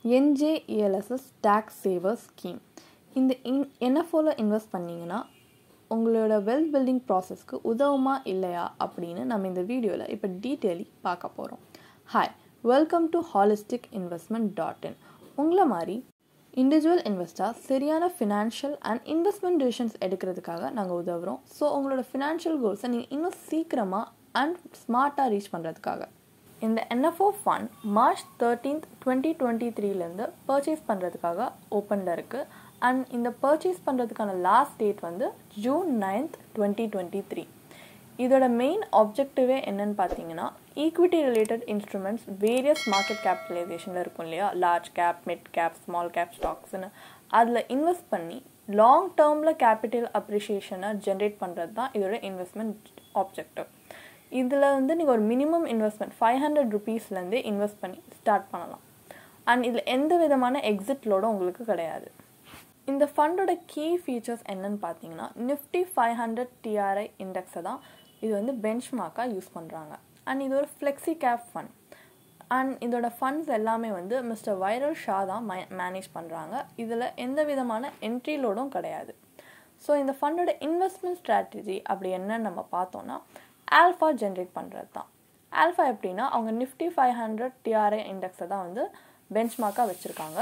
என்ஜேஇஎல்எஸ்எஸ் tax சேவர் scheme இந்த இன் என்எஃப்ஓவில் invest பண்ணிங்கன்னா உங்களோட வெல்த் பில்டிங் ப்ராசஸ்க்கு உதவுமா இல்லையா அப்படின்னு நம்ம இந்த வீடியோவில் இப்போ டீட்டெயிலி பார்க்க போகிறோம் hi welcome to holistic investment dot in உங்களை மாதிரி இண்டிவிஜுவல் இன்வெஸ்டர் சரியான ஃபினான்ஷியல் அண்ட் இன்வெஸ்ட்மெண்ட் டிசிஷன்ஸ் எடுக்கிறதுக்காக நாங்கள் உதவுறோம் ஸோ உங்களோட ஃபினான்ஷியல் கோல்ஸை நீங்கள் இன்னும் சீக்கிரமாக அண்ட் ஸ்மார்ட்டாக ரீச் பண்ணுறதுக்காக இந்த NFO fund March thirteenth twenty twenty த்ரீலேருந்து பர்ச்சேஸ் பண்ணுறதுக்காக ஓப்பனில் இருக்குது அண்ட் இந்த பர்ச்சேஸ் பண்ணுறதுக்கான லாஸ்ட் டேட் வந்து June ninth twenty twenty three இதோட மெயின் ஆப்ஜெக்டிவே என்னன்னு பார்த்தீங்கன்னா equity related instruments various market கேபிட்டலைசேஷனில் இருக்கும் இல்லையா large cap mid cap small cap ஸ்டாக்ஸ்னு அதில் இன்வெஸ்ட் பண்ணி லாங் டேர்மில் கேபிட்டல் அப்ரிஷியேஷனை ஜென்ரேட் பண்ணுறது தான் இதோட இன்வெஸ்ட்மெண்ட் ஆப்ஜெக்டிவ் இதில் வந்து நீங்கள் ஒரு மினிமம் இன்வெஸ்ட்மெண்ட் ஃபைவ் ஹண்ட்ரட் ருபீஸ்லேருந்தே இன்வெஸ்ட் பண்ணி ஸ்டார்ட் பண்ணலாம் அண்ட் இதில் எந்த விதமான எக்ஸிட் லோடும் உங்களுக்கு கிடையாது இந்த ஃபண்டோட கீ ஃபீச்சர்ஸ் என்னன்னு பார்த்தீங்கன்னா நிஃப்டி ஃபைவ் ஹண்ட்ரட் டிஆர்ஐ இண்டெக்ஸை தான் இது வந்து பெஞ்ச் மார்க்காக யூஸ் பண்ணுறாங்க அண்ட் இது ஒரு ஃப்ளெக்ஸி கேப் ஃபண்ட் அண்ட் இதோட ஃபண்ட்ஸ் எல்லாமே வந்து மிஸ்டர் வைரல் ஷா தான் மை மேனேஜ் பண்ணுறாங்க இதில் எந்த விதமான என்ட்ரி லோடும் கிடையாது ஸோ இந்த ஃபண்டோட இன்வெஸ்ட்மெண்ட் ஸ்ட்ராட்டஜி அப்படி என்னன்னு நம்ம பார்த்தோன்னா ஆல்ஃபா ஜென்ரேட் பண்ணுறது தான் ஆல்ஃபா எப்படின்னா அவங்க நிஃப்டி ஃபைவ் ஹண்ட்ரட் டிஆர்ஐ இண்டெக்ஸை தான் வந்து பெஞ்ச் மார்க்காக வச்சுருக்காங்க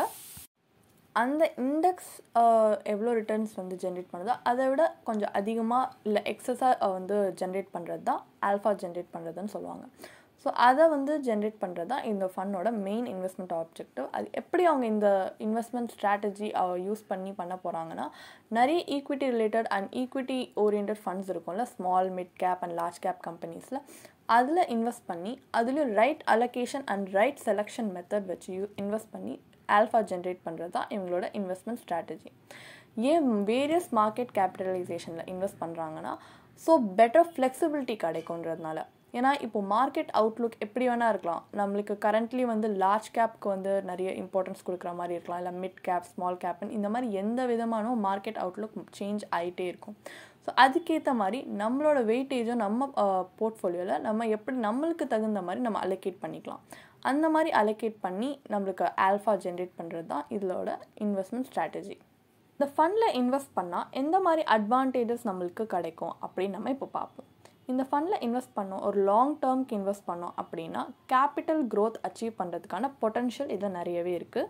அந்த இண்டெக்ஸ் எவ்வளோ ரிட்டர்ன்ஸ் வந்து ஜென்ரேட் பண்ணுதோ அதை விட கொஞ்சம் அதிகமாக இல்லை எக்ஸஸாக வந்து ஜென்ரேட் பண்ணுறது தான் ஆல்ஃபா ஜென்ரேட் பண்ணுறதுன்னு சொல்லுவாங்க ஸோ அதை வந்து ஜென்ரேட் பண்ணுறது தான் இந்த ஃபண்டோட மெயின் இன்வெஸ்ட்மெண்ட் ஆப்ஜெக்டிவ் அது எப்படி அவங்க இந்த இன்வெஸ்ட்மெண்ட் ஸ்ட்ராட்டஜி யூஸ் பண்ணி பண்ண போகிறாங்கன்னா நிறைய equity related and equity orient funds இருக்கும்ல small mid cap and large cap கம்பெனிஸில் அதில் இன்வெஸ்ட் பண்ணி அதுலேயும் right allocation and right selection method வச்சு யூ இன்வெஸ்ட் பண்ணி ஆல்ஃபா ஜென்ரேட் பண்ணுறது தான் இவங்களோட இன்வெஸ்ட்மெண்ட் ஸ்ட்ராட்டஜி ஏன் வேரியஸ் மார்க்கெட் கேபிட்டலைசேஷனில் இன்வெஸ்ட் பண்ணுறாங்கன்னா ஸோ பெட்டர் ஃப்ளெக்சிபிலிட்டி கிடைக்குன்றதுனால ஏன்னா இப்போ மார்க்கெட் அவுட்லுக் எப்படி வேணால் இருக்கலாம் நம்மளுக்கு கரண்ட்லி வந்து லார்ஜ் கேப்க்கு வந்து நிறைய இம்பார்ட்டன்ஸ் கொடுக்குற மாதிரி இருக்கலாம் இல்லை மிட் கேப் ஸ்மால் கேப்னு இந்த மாதிரி எந்த விதமான மார்க்கெட் அவுட்லுக் சேஞ்ச் ஆகிட்டே இருக்கும் ஸோ அதுக்கேற்ற மாதிரி நம்மளோட வெயிட்டேஜும் நம்ம போர்ட்ஃபோலியோவில் நம்ம எப்படி நம்மளுக்கு தகுந்த மாதிரி நம்ம அலோகேட் பண்ணிக்கலாம் அந்த மாதிரி அலோகேட் பண்ணி நம்மளுக்கு ஆல்ஃபா ஜென்ரேட் பண்ணுறது தான் இதோட இன்வெஸ்ட்மெண்ட் ஸ்ட்ராட்டஜி இந்த ஃபண்டில் இன்வெஸ்ட் பண்ணால் எந்த மாதிரி அட்வான்டேஜஸ் நம்மளுக்கு கிடைக்கும் அப்படின்னு நம்ம இப்போ பார்ப்போம் இந்த ஃபண்டில் இன்வெஸ்ட் பண்ணோம் ஒரு லாங் டேர்ம்க்கு இன்வெஸ்ட் பண்ணோம் அப்படின்னா கேபிட்டல் க்ரோத் அச்சீவ் பண்ணுறதுக்கான பொட்டன்ஷியல் இதில் நிறையவே இருக்குது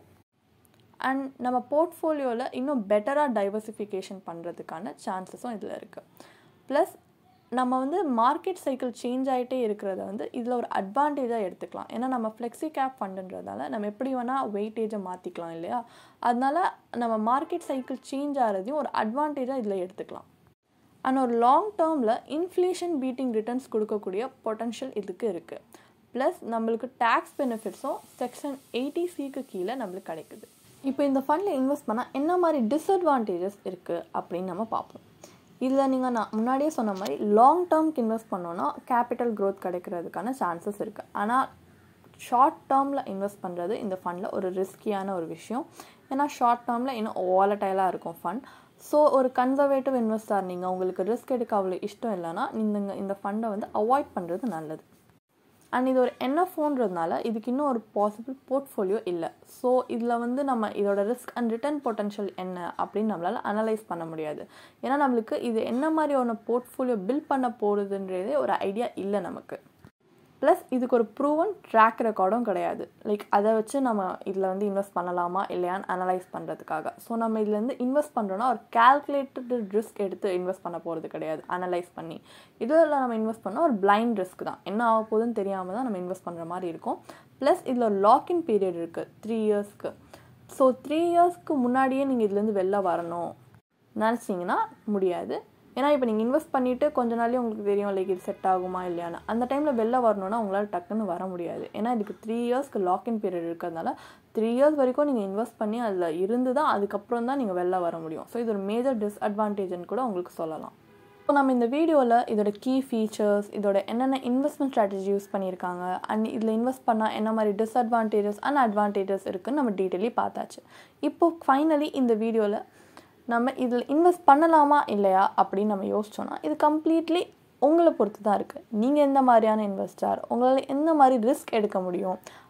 அண்ட் நம்ம போர்ட்ஃபோலியோவில் இன்னும் பெட்டராக டைவர்சிஃபிகேஷன் பண்ணுறதுக்கான சான்சஸும் இதில் இருக்குது ப்ளஸ் நம்ம வந்து மார்க்கெட் சைக்கிள் சேஞ்ச் ஆகிட்டே இருக்கிறத வந்து இதில் ஒரு அட்வான்டேஜாக எடுத்துக்கலாம் ஏன்னா நம்ம ஃப்ளெக்ஸி கேப் ஃபண்டுன்றதால நம்ம எப்படி வேணால் வெயிட்டேஜை மாற்றிக்கலாம் இல்லையா அதனால நம்ம மார்க்கெட் சைக்கிள் சேஞ்ச் ஆகிறதையும் ஒரு அட்வான்டேஜாக இதில் எடுத்துக்கலாம் அண்ட் ஒரு லாங் டேர்மில் இன்ஃப்ளேஷன் பீட்டிங் ரிட்டர்ன்ஸ் கொடுக்கக்கூடிய பொட்டன்ஷியல் இதுக்கு இருக்குது ப்ளஸ் நம்மளுக்கு டேக்ஸ் பெனிஃபிட்ஸும் செக்ஷன் எயிட்டி சிக்கு கீழே நம்மளுக்கு கிடைக்குது இப்போ இந்த ஃபண்டில் இன்வெஸ்ட் பண்ணால் என்ன மாதிரி டிஸ்அட்வான்டேஜஸ் இருக்குது அப்படின்னு நம்ம பார்ப்போம் இதில் நீங்கள் நான் முன்னாடியே சொன்ன மாதிரி லாங் டேர்ம்க்கு இன்வெஸ்ட் பண்ணோன்னா கேபிட்டல் க்ரோத் கிடைக்கிறதுக்கான சான்சஸ் இருக்குது ஆனால் ஷார்ட் டேர்மில் இன்வெஸ்ட் பண்ணுறது இந்த ஃபண்டில் ஒரு ரிஸ்கியான ஒரு விஷயம் ஏன்னா ஷார்ட் டேர்மில் இன்னும் வாலட்டைலாக இருக்கும் ஃபண்ட் ஸோ ஒரு கன்சர்வேட்டிவ் இன்வெஸ்டார் நீங்கள் உங்களுக்கு ரிஸ்க் எடுக்க அவ்வளோ இஷ்டம் இல்லைன்னா நீங்கள் இந்த ஃபண்டை வந்து அவாய்ட் பண்ணுறது நல்லது அண்ட் இது ஒரு என்எஃப்ஓன்றதுனால இதுக்கு இன்னும் ஒரு பாசிபிள் போர்ட்ஃபோலியோ இல்லை ஸோ இதில் வந்து நம்ம இதோட ரிஸ்க் அண்ட் ரிட்டர்ன் பொட்டன்ஷியல் என்ன அப்படின்னு நம்மளால் அனலைஸ் பண்ண முடியாது ஏன்னா நம்மளுக்கு இது என்ன மாதிரியான போர்ட்ஃபோலியோ பில்ட் பண்ண போகிறதுன்றதே ஒரு ஐடியா இல்லை நமக்கு ப்ளஸ் இதுக்கு ஒரு ப்ரூவன் ட்ராக் ரெக்கார்டும் கிடையாது லைக் அதை வச்சு நம்ம இதில் வந்து இன்வெஸ்ட் பண்ணலாமா இல்லையான்னு அனலைஸ் பண்ணுறதுக்காக ஸோ நம்ம இதுலேருந்து இன்வெஸ்ட் பண்ணுறோன்னா ஒரு கால்குலேட்டட் ரிஸ்க் எடுத்து இன்வெஸ்ட் பண்ண போகிறது கிடையாது அனலைஸ் பண்ணி இதில் நம்ம இன்வெஸ்ட் பண்ணால் ஒரு பிளைண்ட் ரிஸ்க் தான் என்ன ஆக போகுதுன்னு தெரியாமல் தான் நம்ம இன்வெஸ்ட் பண்ணுற மாதிரி இருக்கும் ப்ளஸ் இதில் ஒரு லாக்இன் பீரியட் இருக்குது த்ரீ இயர்ஸ்க்கு ஸோ த்ரீ இயர்ஸ்க்கு முன்னாடியே நீங்கள் இதுலேருந்து வெளில வரணும் நினச்சிங்கன்னா முடியாது ஏன்னா இப்போ நீங்கள் இன்வெஸ்ட் பண்ணிவிட்டு கொஞ்ச நாளே உங்களுக்கு தெரியும் லைக் இது செட் ஆகுமா இல்லையான்னு அந்த டைமில் வெளில வரணும்னா உங்களால் டக்குன்னு வர முடியாது ஏன்னா இதுக்கு த்ரீ இயர்ஸ்க்கு லாக்இன் பீரியட் இருக்கிறதுனால த்ரீ இயர்ஸ் வரைக்கும் நீங்கள் இன்வெஸ்ட் பண்ணி அதில் இருந்து தான் அதுக்கப்புறம் தான் நீங்கள் வெளில வர முடியும் ஸோ இது ஒரு மேஜர் டிஸ்அட்வான்டேஜ்னு கூட உங்களுக்கு சொல்லலாம் ஸோ நம்ம இந்த வீடியோவில் இதோட கீ ஃபீச்சர்ஸ் இதோட என்னென்ன இன்வெஸ்ட்மெண்ட் ஸ்ட்ராட்டஜி யூஸ் பண்ணியிருக்காங்க அண்ட் இதில் இன்வெஸ்ட் பண்ணால் என்ன மாதிரி டிஸ்அட்வான்டேஜஸ் அண்ட் அட்வான்டேஜஸ் இருக்குன்னு நம்ம டீட்டெயிலி பார்த்தாச்சு இப்போ ஃபைனலி இந்த வீடியோவில் நம்ம இதில் இன்வெஸ்ட் பண்ணலாமா இல்லையா அப்படின்னு நம்ம யோசிச்சோன்னா இது கம்ப்ளீட்லி உங்களை பொறுத்து தான் இருக்குது நீங்கள் எந்த மாதிரியான இன்வெஸ்டார் உங்களால் எந்த மாதிரி ரிஸ்க் எடுக்க முடியும்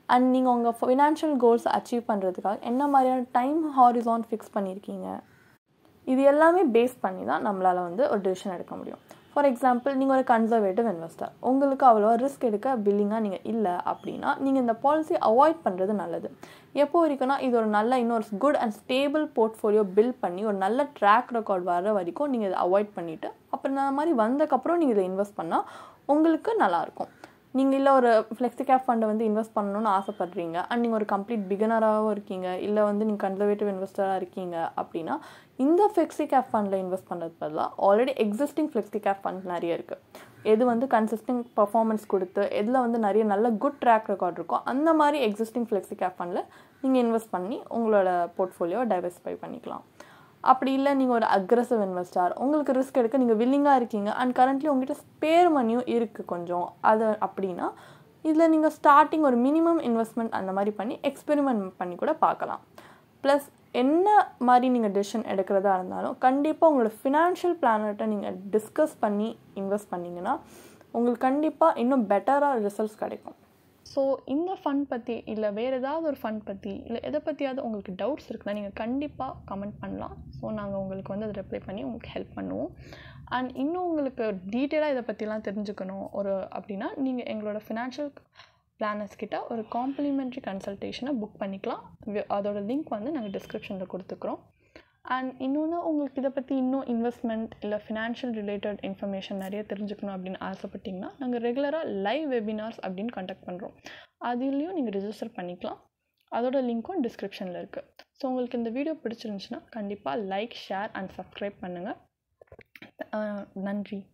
அண்ட் நீங்கள் உங்கள் ஃபினான்ஷியல் கோல்ஸ் அச்சீவ் பண்ணுறதுக்காக என்ன மாதிரியான டைம் ஹாரிசான் ஃபிக்ஸ் பண்ணியிருக்கீங்க இது எல்லாமே பேஸ் பண்ணி தான் நம்மளால் வந்து ஒரு டிசிஷன் எடுக்க முடியும் ஃபார் எக்ஸாம்பிள் நீங்கள் ஒரு கன்சர்வேட்டிவ் இன்வெஸ்டர் உங்களுக்கு அவ்வளோ ரிஸ்க் எடுக்க பில்லிங்காக நீங்கள் இல்லை அப்படின்னா நீங்கள் இந்த பாலிசி அவாய்ட் பண்ணுறது நல்லது எப்போ வரைக்கும்னா இது ஒரு நல்ல இன்னொரு good and stable portfolio build பண்ணி ஒரு நல்ல ட்ராக் ரெக்கார்ட் வர வரைக்கும் நீங்கள் இதை அவாய்ட் பண்ணிவிட்டு அப்புறம் இந்த மாதிரி வந்ததுக்கப்புறம் நீங்கள் இதை இன்வெஸ்ட் பண்ணால் உங்களுக்கு நல்லாயிருக்கும் நீங்கள் இல்லை ஒரு ஃப்ளெக்ஸி கேப் ஃபண்டை வந்து இன்வெஸ்ட் பண்ணணும்னு ஆசைப்பட்றீங்க அண்ட் நீங்கள் ஒரு கம்ப்ளீட் பிகினராகவும் இருக்கீங்க இல்லை வந்து நீங்கள் கன்சர்வேட்டிவ் இன்வெஸ்டராக இருக்கீங்க அப்படின்னா இந்த ஃப்ளெக்ஸி கேப் ஃபண்டில் இன்வெஸ்ட் பண்ணுறது பதிலாக already existing flexi cap fund நிறைய இருக்குது எது வந்து கன்சிஸ்டிங் பர்ஃபார்மன்ஸ் கொடுத்து எதில் வந்து நிறைய நல்ல குட் ட்ராக் ரெக்கார்ட் இருக்கோ அந்த மாதிரி எக்ஸிஸ்டிங் ஃப்ளெக்ஸி கேப் ஃபண்டில் நீங்கள் இன்வெஸ்ட் பண்ணி உங்களோட போர்ட்ஃபோலியோ டைவர்சிஃபை பண்ணிக்கலாம் அப்படி இல்லை நீங்கள் ஒரு அக்ரஸிவ் இன்வெஸ்டார் உங்களுக்கு ரிஸ்க் எடுக்க நீங்கள் வில்லிங்காக இருக்கீங்க அண்ட் கரண்ட்லி உங்ககிட்ட ஸ்பேர் மணியும் இருக்குது கொஞ்சம் அது அப்படின்னா இதில் நீங்கள் ஸ்டார்டிங் ஒரு மினிமம் இன்வெஸ்ட்மெண்ட் அந்த மாதிரி பண்ணி எக்ஸ்பெரிமெண்ட் பண்ணி கூட பார்க்கலாம் ப்ளஸ் என்ன மாதிரி நீங்கள் டெசிஷன் எடுக்கிறதா இருந்தாலும் கண்டிப்பாக உங்களோட ஃபினான்ஷியல் பிளானர்கிட்ட நீங்கள் டிஸ்கஸ் பண்ணி இன்வெஸ்ட் பண்ணிங்கன்னா உங்களுக்கு கண்டிப்பாக இன்னும் பெட்டராக ரிசல்ட்ஸ் கிடைக்கும் ஸோ இந்த ஃபண்ட் பற்றி இல்லை வேறு ஏதாவது ஒரு ஃபண்ட் பற்றி இல்லை எதை பற்றியாவது உங்களுக்கு டவுட்ஸ் இருக்குன்னா நீங்கள் கண்டிப்பாக கமெண்ட் பண்ணலாம் ஸோ நாங்கள் உங்களுக்கு வந்து அதை ரிப்ளை பண்ணி உங்களுக்கு ஹெல்ப் பண்ணுவோம் அண்ட் இன்னும் உங்களுக்கு டீட்டெயிலாக இதை பற்றிலாம் தெரிஞ்சுக்கணும் ஒரு அப்படின்னா நீங்கள் எங்களோட ஃபினான்ஷியல் பிளானர்ஸ் கிட்ட ஒரு காம்ப்ளிமெண்ட்ரி கன்சல்டேஷனை புக் பண்ணிக்கலாம் அதோட லிங்க் வந்து நாங்கள் டிஸ்கிரிப்ஷனில் கொடுத்துக்குறோம் அண்ட் இன்னொன்று உங்களுக்கு இதை பற்றி இன்னும் இன்வெஸ்ட்மெண்ட் இல்லை ஃபினான்ஷியல் ரிலேட்டட் இன்ஃபர்மேஷன் நிறைய தெரிஞ்சுக்கணும் அப்படின்னு ஆசைப்பட்டிங்கன்னா நாங்கள் ரெகுலராக லைவ் வெபினார்ஸ் அப்படின்னு காண்டாக்ட் பண்ணுறோம் அதுலேயும் நீங்கள் ரிஜிஸ்டர் பண்ணிக்கலாம் அதோட லிங்க்கும் டிஸ்கிரிப்ஷனில் இருக்குது ஸோ உங்களுக்கு இந்த வீடியோ பிடிச்சிருந்துச்சுன்னா கண்டிப்பாக லைக் ஷேர் அண்ட் சப்ஸ்கிரைப் பண்ணுங்கள் நன்றி